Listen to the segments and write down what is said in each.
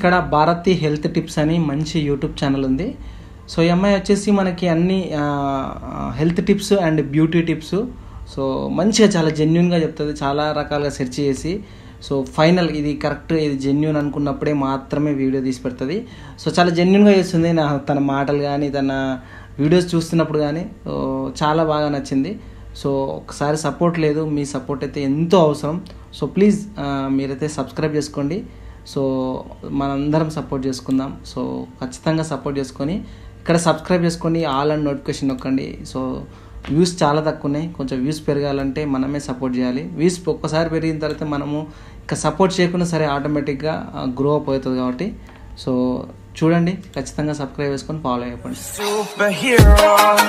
ఇక్కడ Bharati health tips అని మంచి యూట్యూబ్ ఛానల్ ఉంది సో ఈ అమ్మాయి వచ్చేసి మనకి అన్ని health tips and beauty tips so మంచిగా చాలా జెన్యున్గా చెప్తుంది చాలా రకాలుగా సెర్చ్ చేసి సో ఫైనల్ ఇది కరెక్ట్ ఇది జెన్యున్ అనుకున్నప్పుడే మాత్రమే వీడియో తీసి పెడుతుంది సో చాలా జెన్యున్గా చేస్తుంది నా తన మాటలు కానీ తన వీడియోస్ చూస్తున్నప్పుడు కానీ సో చాలా బాగా నచ్చింది సో ఒకసారి సపోర్ట్ లేదు మీ సపోర్ట్ అయితే ఎంతో అవసరం సో ప్లీజ్ మీరైతే సబ్స్క్రైబ్ చేసుకోండి సో మనందరం సపోర్ట్ చేసుకుందాం సో ఖచ్చితంగా సపోర్ట్ చేసుకొని ఇక్కడ సబ్స్క్రైబ్ చేసుకోండి ఆల్ అండ్ నోటిఫికేషన్ నొక్కండి సో వ్యూస్ చాలా తక్కువ ఉన్నాయి కొంచెం వ్యూస్ పెరగాలంటే మనమే సపోర్ట్ చేయాలి వ్యూస్ ఒక్కసారి పెరిగిన తర్వాత మనము ఇంకా సపోర్ట్ చేయకుండా సరే ఆటోమేటిక్గా గ్రో అప్ అవుతుంది కాబట్టి సో చూడండి ఖచ్చితంగా సబ్స్క్రైబ్ చేసుకొని ఫాలో అయిపోండి superhero.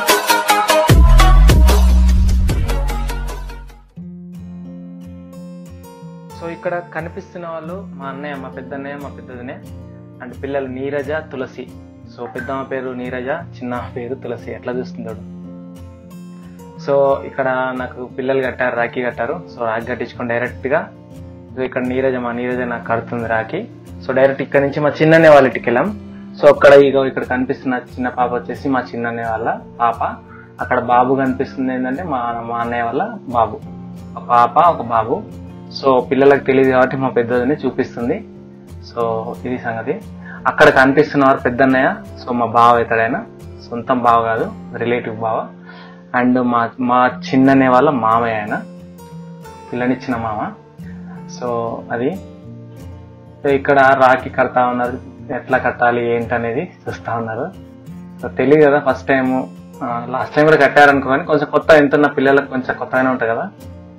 సో ఇక్కడ కనిపిస్తున్న వాళ్ళు మా అన్నయ్య మా పెద్దన్నయ్య మా పెద్దదనే అండ్ పిల్లలు నీరజ తులసి సో పెద్దమ్మ పేరు నీరజ చిన్న పేరు తులసి ఎట్లా చూస్తున్నాడు సో ఇక్కడ నాకు పిల్లలు కట్టారు రాఖీ కట్టారు సో రాఖీ కట్టించుకొని డైరెక్ట్గా సో ఇక్కడ నీరజ మా నీరజ నాకు కడుతుంది రాఖీ సో డైరెక్ట్ ఇక్కడ నుంచి మా చిన్ననే వాళ్ళ ఇంటికి వెళ్ళాం సో అక్కడ ఇక ఇక్కడ కనిపిస్తున్న చిన్న పాప వచ్చేసి మా చిన్ననే వాళ్ళ పాప అక్కడ బాబు కనిపిస్తుంది ఏంటంటే మా మా అన్నయ్య వాళ్ళ బాబు ఒక పాప ఒక బాబు సో పిల్లలకు తెలియదు కాబట్టి మా పెద్దదని చూపిస్తుంది సో ఇది సంగతి అక్కడ కనిపిస్తున్నవారు పెద్దన్నయ్య సో మా బావ అవుతాడైనా సొంతం బావ కాదు రిలేటివ్ బావ అండ్ మా మా చిన్ననే వాళ్ళ మామయ్య ఆయన పిల్లనిచ్చిన మామ సో అది సో ఇక్కడ రాఖీ కడతా ఉన్నారు ఎట్లా కట్టాలి ఏంటనేది చూస్తా ఉన్నారు సో తెలియదు కదా ఫస్ట్ టైం లాస్ట్ టైం కూడా కట్టారనుకో కానీ కొంచెం కొత్త ఎంతున్న పిల్లలకు కొంచెం కొత్తగానే ఉంటుంది కదా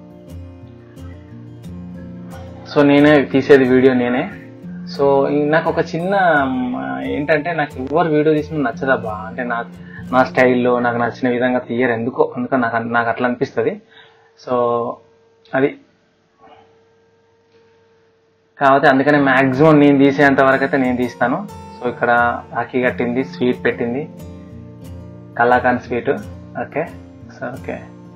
సో నేనే తీసేది వీడియో నేనే సో ఈ నాకు ఒక చిన్న మ్, ఏంటంటే నాకు ఎవరు వీడియో తీసినా నచ్చదబ్బా అంటే నా నా స్టైల్లో నాకు నచ్చిన విధంగా తీయరు ఎందుకో అందుకని నాకు నాకు అట్లా అనిపిస్తుంది సో అది కాకపోతే అందుకనే మాక్సిమం నేను తీసేంత వరకు అయితే నేను తీస్తాను సో ఇక్కడ రాఖీ కట్టింది స్వీట్ పెట్టింది కలాకాన్ స్వీట్ ఓకే సో ఓకే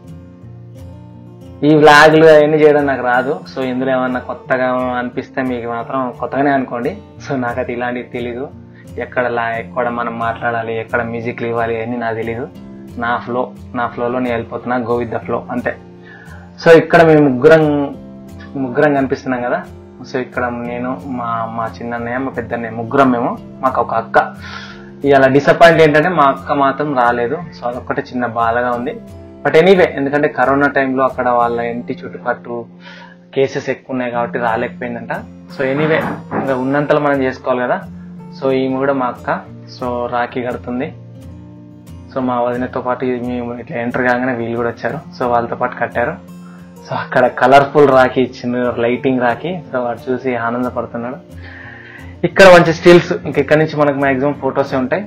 ఈ వ్లాగ్లు అవన్నీ చేయడం నాకు రాదు సో ఇందులో ఏమన్నా కొత్తగా అనిపిస్తే మీకు మాత్రం కొత్తగానే అనుకోండి సో నాకైతే ఇలాంటివి తెలీదు ఎక్కడ లా ఎక్కడ మనం మాట్లాడాలి ఎక్కడ మ్యూజిక్లు ఇవ్వాలి అవన్నీ నాకు తెలీదు నా ఫ్లో నా ఫ్లోలో నేను వెళ్ళిపోతున్నా గో విత్ ద ఫ్లో అంతే సో ఇక్కడ మేము ముగ్గురం ముగ్గురం కనిపిస్తున్నాం కదా సో ఇక్కడ నేను మా మా చిన్నన్నయ్య మా పెద్దన్నయ్య ముగ్గురం మేము మాకు ఒక అక్క ఇవాళ డిసప్పాయింట్ ఏంటంటే మా అక్క మాత్రం రాలేదు సో అదొక్కటే చిన్న బాధగా ఉంది బట్ ఎనీవే ఎందుకంటే కరోనా టైంలో అక్కడ వాళ్ళ ఇంటి చుట్టుపట్టు కేసెస్ ఎక్కువ ఉన్నాయి కాబట్టి రాలేకపోయిందంట సో ఎనీవే ఇంకా ఉన్నంతలో మనం చేసుకోవాలి కదా సో ఈమె కూడా మా అక్క సో రాఖీ కడుతుంది సో మా వదినతో పాటు ఇది మేము ఇట్లా ఎంటర్ కాగానే వీళ్ళు కూడా వచ్చారు సో వాళ్ళతో పాటు కట్టారు సో అక్కడ కలర్ఫుల్ రాఖీ ఇచ్చింది లైటింగ్ రాఖీ సో వాడు చూసి ఆనందపడుతున్నాడు ఇక్కడ మంచి స్టిల్స్ ఇంక ఇక్కడ నుంచి మనకు మాక్సిమం ఫొటోసే ఉంటాయి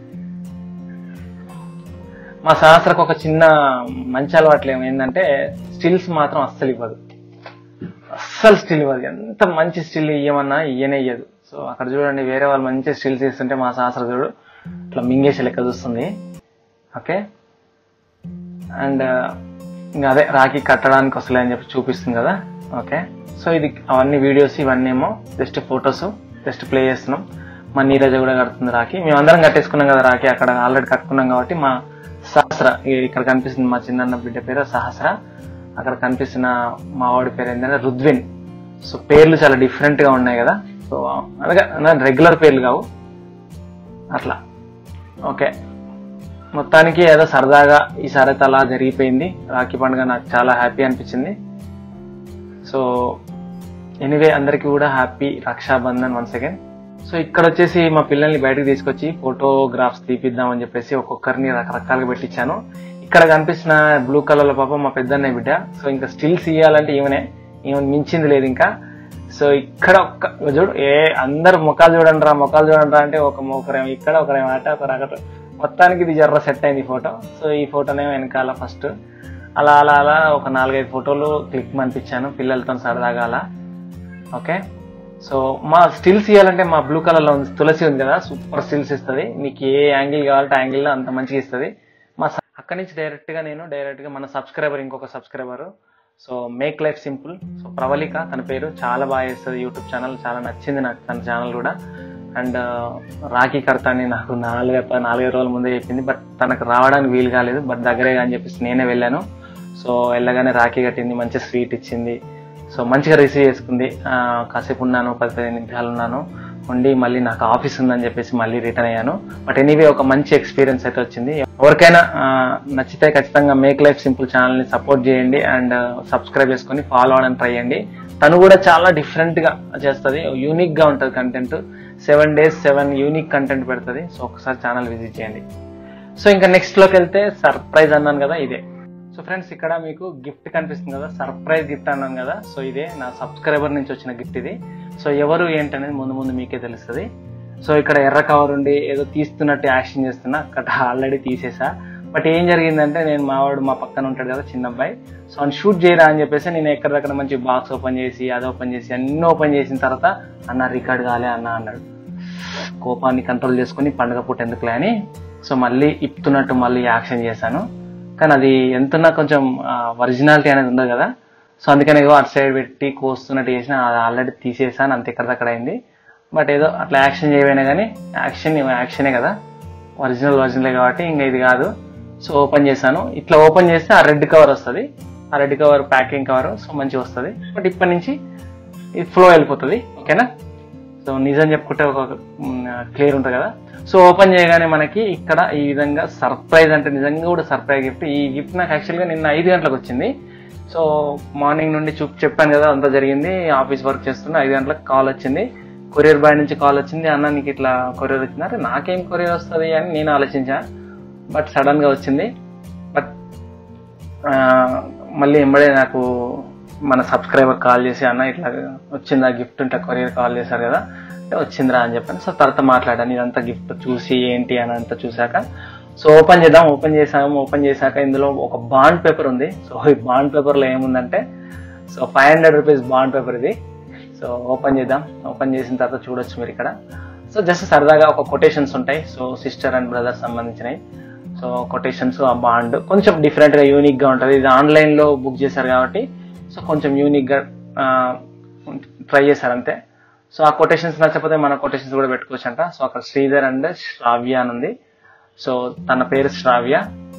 మా సహస్రకు ఒక చిన్న మంచి అలవాట్లు ఏమైందంటే స్టిల్స్ మాత్రం అస్సలు ఇవ్వదు అస్సలు స్టిల్ ఇవ్వదు ఎంత మంచి స్టిల్ ఇయ్యమన్నా ఇయ్యనే ఇయ్యదు సో అక్కడ చూడండి వేరే వాళ్ళు మంచి స్టిల్స్ ఇస్తుంటే మా సహస్ర చూడు ఇట్లా మింగేసే లెక్క చూస్తుంది ఓకే అండ్ ఇంకా అదే రాఖీ కట్టడానికి వస్తలే అని చెప్పి చూపిస్తుంది కదా ఓకే సో ఇది అవన్నీ వీడియోస్ ఇవన్నీ ఏమో జస్ట్ ఫొటోస్ జస్ట్ ప్లే చేస్తున్నాం మా నీరజ కూడా కడుతుంది రాఖీ మేమందరం కట్టేసుకున్నాం కదా రాఖీ అక్కడ ఆల్రెడీ కట్టుకున్నాం కాబట్టి మా సహస్ర ఈ- ఇక్కడ కనిపిస్తుంది మా చిన్న బిడ్డ పేరు సహస్ర అక్కడ కనిపిస్తున్న మా వాడి పేరు ఏంటంటే రుద్విన్ సో పేర్లు చాలా డిఫరెంట్ గా ఉన్నాయి కదా సో అనగా రెగ్యులర్ పేర్లు కావు అట్లా ఓకే మొత్తానికి ఏదో సరదాగా ఈసారి అయితే అలా జరిగిపోయింది రాఖీ పండుగ నాకు చాలా హ్యాపీ అనిపించింది సో ఎనీవే అందరికీ కూడా happy Raksha Bandhan once again so ఇక్కడ వచ్చేసి మా పిల్లల్ని బయటకు తీసుకొచ్చి ఫోటోగ్రాఫ్స్ తీపిద్దామని చెప్పేసి ఒక్కొక్కరిని రకరకాలుగా పెట్టించాను ఇక్కడ కనిపిస్తున్న బ్లూ కలర్ పాప మా పెద్దన్నయ్య బిడ్డ సో ఇంకా స్టిల్స్ ఇవ్వాలంటే ఈమెనే ఈమె మించింది లేదు ఇంకా సో ఇక్కడ ఒక్క చూడు ఏ అందరు ముఖాలు చూడండి రా ముఖాలు చూడండి రా అంటే ఒక ఒకరేమో ఇక్కడ ఒకరేమో అట ఒకరు అక్కడ మొత్తానికి ఇది జర్ర సెట్ అయింది ఈ ఫోటో సో ఈ ఫోటోనే వెనకాల ఫస్ట్ అలా అలా అలా ఒక నాలుగైదు ఫోటోలు క్లిక్ పంపించాను పిల్లలతో సరదాగా అలా ఓకే సో మా స్టిల్స్ ఇవ్వాలంటే మా బ్లూ కలర్ లో ఉంది తులసి ఉంది కదా సూపర్ స్టిల్స్ ఇస్తుంది మీకు ఏ యాంగిల్ కావాలంటే యాంగిల్ లో అంత మంచిగా ఇస్తుంది మా స- అక్కడి నుంచి డైరెక్ట్ గా నేను డైరెక్ట్ గా మన సబ్స్క్రైబర్ ఇంకొక subscriber so make life simple so Pravalika తన పేరు చాలా బాగా చేస్తుంది యూట్యూబ్ ఛానల్ చాలా నచ్చింది నాకు తన ఛానల్ కూడా అండ్ రాఖీ కర్త అని నాకు నాలుగు నాలుగైదు రోజుల ముందే చెప్పింది బట్ తనకు రావడానికి వీలు కాలేదు బట్ దగ్గరే అని చెప్పేసి నేనే వెళ్ళాను సో వెళ్ళగానే రాఖీ కట్టింది మంచి స్వీట్ ఇచ్చింది సో మంచిగా రిసీవ్ చేసుకుంది ఆ, కాసేపు ఉన్నాను పది పదిహేను నిమిషాలు ఉన్నాను ఉండి మళ్ళీ నాకు ఆఫీస్ ఉందని చెప్పేసి మళ్ళీ రిటర్న్ అయ్యాను బట్ ఎనీవే ఒక మంచి ఎక్స్పీరియన్స్ అయితే వచ్చింది ఎవరికైనా ఆ, నచ్చితే ఖచ్చితంగా మేక్ లైఫ్ సింపుల్ ఛానల్ ని సపోర్ట్ చేయండి అండ్ సబ్స్క్రైబ్ చేసుకొని ఫాలో అవడానికి ట్రై చేయండి తను కూడా చాలా డిఫరెంట్ గా చేస్తుంది యూనిక్ గా ఉంటుంది content seven days seven unique content పెడుతుంది సో ఒకసారి ఛానల్ విజిట్ చేయండి సో ఇంకా నెక్స్ట్ లోకి వెళ్తే సర్ప్రైజ్ అన్నాను కదా ఇదే సో ఫ్రెండ్స్ ఇక్కడ మీకు గిఫ్ట్ కనిపిస్తుంది కదా సర్ప్రైజ్ గిఫ్ట్ అన్నాను కదా సో ఇదే నా సబ్స్క్రైబర్ నుంచి వచ్చిన గిఫ్ట్ ఇది సో ఎవరు ఏంటనేది ముందు ముందు మీకే తెలుస్తుంది సో ఇక్కడ ఎర్ర కవర్ ఉండి ఏదో తీస్తున్నట్టు యాక్షన్ చేస్తున్నా అక్కడ ఆల్రెడీ తీసేసా బట్ ఏం జరిగిందంటే నేను మావాడు మా పక్కన ఉంటాడు కదా చిన్న అబ్బాయి సో అని షూట్ చేయరా అని చెప్పేసి నేను ఎక్కడిదక్కడ మంచి బాక్స్ ఓపెన్ చేసి అది ఓపెన్ చేసి అన్ని ఓపెన్ చేసిన తర్వాత అన్న రికార్డ్ కాలే అన్న అన్నాడు కోపాన్ని కంట్రోల్ చేసుకుని పండుగ పూట ఎందుకులే అని సో మళ్ళీ ఇప్పుతున్నట్టు మళ్ళీ యాక్షన్ చేశాను కానీ అది ఎంతున్నా కొంచెం ఒరిజినాలిటీ అనేది ఉండదు కదా సో అందుకని ఏదో అటు సైడ్ పెట్టి కోస్తున్నట్టు చేసిన అది ఆల్రెడీ తీసేసాను అంతే ఎక్కడిదక్కడ అయింది బట్ ఏదో అట్లా యాక్షన్ చేయమైనా కానీ యాక్షన్ యాక్షనే కదా ఒరిజినల్ ఒరిజినలే కాబట్టి ఇంకా ఇది కాదు సో ఓపెన్ చేశాను ఇట్లా ఓపెన్ చేస్తే ఆ రెడ్ కవర్ వస్తుంది ఆ red cover packing cover so మంచిగా వస్తుంది బట్ ఇప్పటి నుంచి ఇది ఫ్లో వెళ్ళిపోతుంది ఓకేనా సో నిజం చెప్పుకుంటే ఒక క్లియర్ ఉంటుంది కదా సో ఓపెన్ చేయగానే మనకి ఇక్కడ ఈ విధంగా సర్ప్రైజ్ అంటే నిజంగా కూడా సర్ప్రైజ్ గిఫ్ట్ ఈ గిఫ్ట్ నాకు యాక్చువల్గా నిన్న ఐదు గంటలకు వచ్చింది సో మార్నింగ్ నుండి చూప్ చెప్పాను కదా అంతా జరిగింది ఆఫీస్ వర్క్ చేస్తున్నా ఐదు గంటలకు కాల్ వచ్చింది కొరియర్ బాయ్ నుంచి కాల్ వచ్చింది అన్న నీకు ఇట్లా కొరియర్ వచ్చింది అరే నాకేం కొరియర్ వస్తుంది అని నేను ఆలోచించా బట్ సడన్ గా వచ్చింది బట్ ఆ, మళ్ళీ ఎంబడే నాకు మన సబ్స్క్రైబర్ కాల్ చేసి అన్న ఇట్లా వచ్చిందా గిఫ్ట్ ఉంటే కొరియర్ కాల్ చేశారు కదా అంటే వచ్చిందిరా అని చెప్పాను సో తర్వాత మాట్లాడాను ఇదంతా గిఫ్ట్ చూసి ఏంటి అని అంతా చూశాక సో ఓపెన్ చేద్దాం ఓపెన్ చేసాము ఓపెన్ చేశాక ఇందులో ఒక బాండ్ పేపర్ ఉంది సో ఈ బాండ్ పేపర్లో ఏముందంటే so five hundred rupees bond paper ఇది సో ఓపెన్ చేద్దాం ఓపెన్ చేసిన తర్వాత చూడొచ్చు మీరు ఇక్కడ సో జస్ట్ సరదాగా ఒక కొటేషన్స్ ఉంటాయి సో సిస్టర్ అండ్ బ్రదర్ సంబంధించినవి సో కొటేషన్స్ ఆ బాండ్ కొంచెం డిఫరెంట్ గా యూనిక్ గా ఉంటుంది ఇది ఆన్లైన్ లో బుక్ చేశారు కాబట్టి సో కొంచెం యూనిక్ గా ట్రై చేశారు అంతే సో ఆ కొటేషన్స్ నచ్చకపోతే మన కొటేషన్స్ కూడా పెట్టుకోవచ్చు అంట సో అక్కడ శ్రీధర్ అండ్ శ్రావ్య అని ఉంది సో తన పేరు శ్రావ్య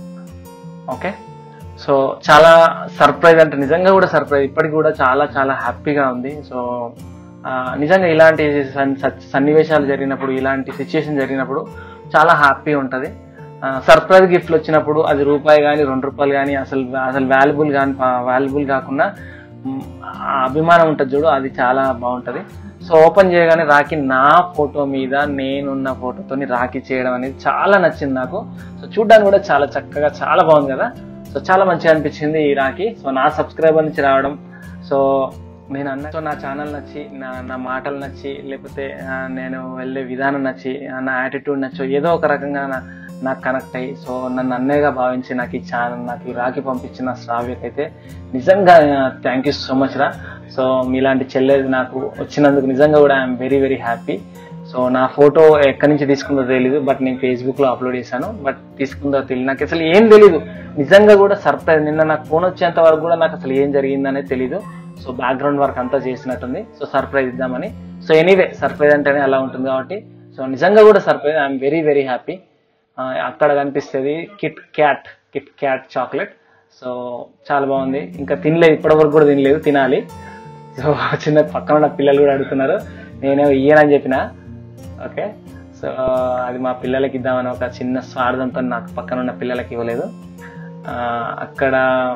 ఓకే సో చాలా సర్ప్రైజ్ అంటే నిజంగా కూడా సర్ప్రైజ్ ఇప్పటికి కూడా చాలా చాలా హ్యాపీగా ఉంది సో ఆ, నిజంగా ఇలాంటి సన్- సచ్- సన్నివేశాలు జరిగినప్పుడు ఇలాంటి సిచ్యుయేషన్ జరిగినప్పుడు చాలా హ్యాపీ ఉంటుంది సర్ప్రైజ్ గిఫ్ట్లు వచ్చినప్పుడు అది రూపాయి కానీ రెండు రూపాయలు కానీ అసలు అసలు వాల్యుబుల్ కానీ వాల్యుబుల్ కాకుండా మ్, ఆ అభిమానం ఉంటుంది చూడు అది చాలా బాగుంటది సో ఓపెన్ చేయగానే రాఖీ నా ఫోటో మీద నేనున్న ఫోటోతోని రాఖీ చేయడం అనేది చాలా నచ్చింది నాకు సో చూడడానికి కూడా చాలా చక్కగా చాలా బాగుంది కదా సో చాలా మంచిగా అనిపించింది ఈ రాఖీ సో నా సబ్స్క్రైబర్ నుంచి రావడం సో నేను అన్న సో నా ఛానల్ నచ్చి నా నా మాటలు నచ్చి లేకపోతే ఆ, నేను వెళ్ళే విధానం నచ్చి ఆ, నా యాటిట్యూడ్ నచ్చో ఏదో ఒక రకంగా నా నాకు కనెక్ట్ అయ్యి సో నన్ను అన్నయ్యగా భావించి నాకు ఈ ఛానల్ నాకు ఈ రాఖీ పంపించిన శ్రావ్యకైతే నిజంగా థ్యాంక్ యూ సో మచ్ రా సో మీలాంటి చెల్లెది నాకు వచ్చినందుకు నిజంగా కూడా I'm very very happy so నా ఫోటో ఎక్కడి నుంచి తీసుకుందో తెలియదు బట్ నేను ఫేస్బుక్ లో అప్లోడ్ చేశాను బట్ తీసుకుందో తెలియదు నాకు అసలు ఏం తెలియదు నిజంగా కూడా సర్ప్రైజ్ నిన్న నాకు ఫోన్ వచ్చేంత వరకు కూడా నాకు అసలు ఏం జరిగిందనే తెలియదు సో బ్యాక్గ్రౌండ్ వర్క్ అంతా చేసినట్టుంది సో సర్ప్రైజ్ ఇద్దామని సో ఎనీవే సర్ప్రైజ్ అంటేనే అలా ఉంటుంది కాబట్టి సో నిజంగా కూడా surprise I'm very very happy అక్కడ కనిపిస్తుంది KitKat KitKat chocolate so చాలా బాగుంది ఇంకా తినలేదు ఇప్పటివరకు కూడా తినలేదు తినాలి సో చిన్న పక్కన ఉన్న పిల్లలు కూడా అడుగుతున్నారు నేను ఇయ్యనని చెప్పిన ఓకే సో అది మా పిల్లలకి ఇద్దామని ఒక చిన్న స్వార్థంతో నాకు పక్కన ఉన్న పిల్లలకి ఇవ్వలేదు ఆ, అక్కడ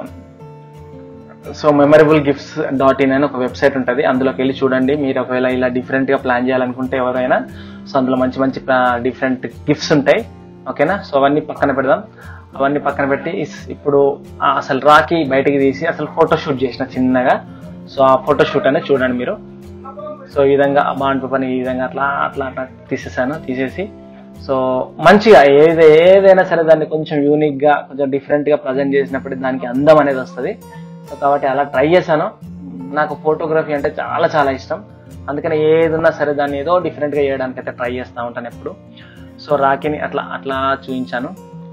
so memorable gifts dot in అని ఒక వెబ్సైట్ ఉంటుంది అందులోకి వెళ్ళి చూడండి మీరు ఒకవేళ ఇలా డిఫరెంట్ గా ప్లాన్ చేయాలనుకుంటే ఎవరైనా సో అందులో మంచి మంచి డిఫరెంట్ గిఫ్ట్స్ ఉంటాయి ఓకేనా సో అవన్నీ పక్కన పెడదాం అవన్నీ పక్కన పెట్టి ఇస్- ఇప్పుడు ఆ అసలు రాకి బయటికి తీసి అసలు ఫోటో షూట్ చేసిన చిన్నగా సో ఆ ఫోటో షూట్ అనేది చూడండి మీరు సో ఈ విధంగా ఆ బాండ్ పేపర్ని ఈ విధంగా అట్లా అట్లా అట్లా తీసేసాను తీసేసి సో మంచిగా ఏది ఏదైనా సరే దాన్ని కొంచెం యూనిక్ గా కొంచెం డిఫరెంట్ గా ప్రజెంట్ చేసినప్పుడు దానికి అందం అనేది వస్తుంది సో కాబట్టి అలా ట్రై చేశాను నాకు ఫోటోగ్రఫీ అంటే చాలా చాలా ఇష్టం అందుకని ఏది ఉన్నా సరే దాన్ని ఏదో డిఫరెంట్ గా చేయడానికి అయితే ట్రై చేస్తూ ఉంటాను ఎప్పుడు సో రాఖీని అట్లా అట్లా చూపించాను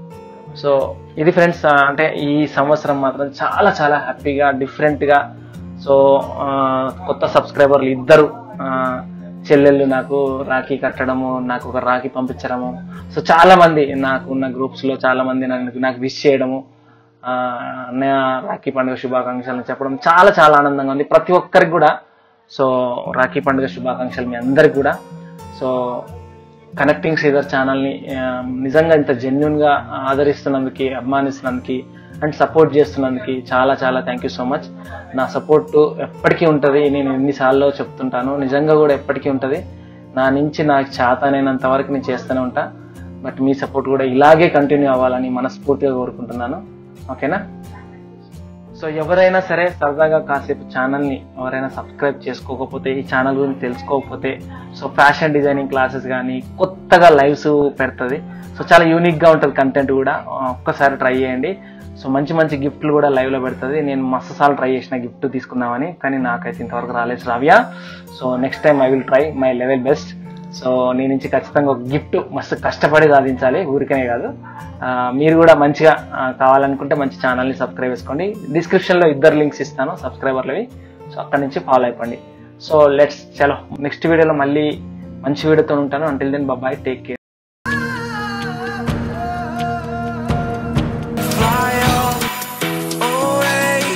సో ఇది ఫ్రెండ్స్ అంటే ఈ సంవత్సరం మాత్రం చాలా చాలా హ్యాపీగా డిఫరెంట్గా సో ఆ, కొత్త సబ్స్క్రైబర్లు ఇద్దరు ఆ, చెల్లెళ్ళు నాకు రాఖీ కట్టడము నాకు ఒక రాఖీ పంపించడము సో చాలా మంది నాకు ఉన్న గ్రూప్స్ లో చాలా మంది నాకు నాకు విష్ చేయడము ఆ, అన్నయ్య రాఖీ పండుగ శుభాకాంక్షలు చెప్పడం చాలా చాలా ఆనందంగా ఉంది ప్రతి ఒక్కరికి కూడా సో రాఖీ పండుగ శుభాకాంక్షలు మీ అందరికి కూడా సో కనెక్టింగ్ శ్రీధర్ ఛానల్ని ఆ, నిజంగా ఇంత జెన్యున్ గా ఆదరిస్తున్నందుకు అభిమానిస్తున్నందుకు అండ్ సపోర్ట్ చేస్తున్నందుకు చాలా చాలా థ్యాంక్ యూ సో మచ్ నా సపోర్ట్ ఎప్పటికీ ఉంటుంది నేను ఎన్నిసార్లు చెప్తుంటాను నిజంగా కూడా ఎప్పటికీ ఉంటుంది నా నుంచి నాకు చేతనైనంత వరకు నేను చేస్తూనే ఉంటా బట్ మీ సపోర్ట్ కూడా ఇలాగే కంటిన్యూ అవ్వాలని మనస్ఫూర్తిగా కోరుకుంటున్నాను ఓకేనా సో ఎవరైనా సరే సరదాగా కాసేపు ఛానల్ని ఎవరైనా సబ్స్క్రైబ్ చేసుకోకపోతే ఈ ఛానల్ గురించి తెలుసుకోకపోతే సో ఫ్యాషన్ డిజైనింగ్ క్లాసెస్ కానీ కొత్తగా లైవ్స్ పెడుతుంది సో చాలా యూనిక్గా ఉంటుంది కంటెంట్ కూడా ఆ, ఒక్కసారి ట్రై చేయండి సో మంచి మంచి గిఫ్ట్లు కూడా లైవ్లో పెడుతుంది నేను మస్తు సార్లు ట్రై చేసిన గిఫ్ట్ తీసుకుందామని కానీ నాకైతే ఇంతవరకు రాలేదు రావ్యా so next time I will try my level best so నీ నుంచి ఖచ్చితంగా ఒక గిఫ్ట్ మస్తు కష్టపడి సాధించాలి ఊరికనే కాదు ఆ, మీరు కూడా మంచిగా ఆ, కావాలనుకుంటే మంచి ఛానల్ని సబ్స్క్రైబ్ చేసుకోండి డిస్క్రిప్షన్లో ఇద్దరు లింక్స్ ఇస్తాను సబ్స్క్రైబర్లవి సో అక్కడి నుంచి ఫాలో అయిపోండి సో లెట్స్ చలో నెక్స్ట్ వీడియోలో మళ్ళీ మంచి వీడియోతో ఉంటాను until then bye bye take care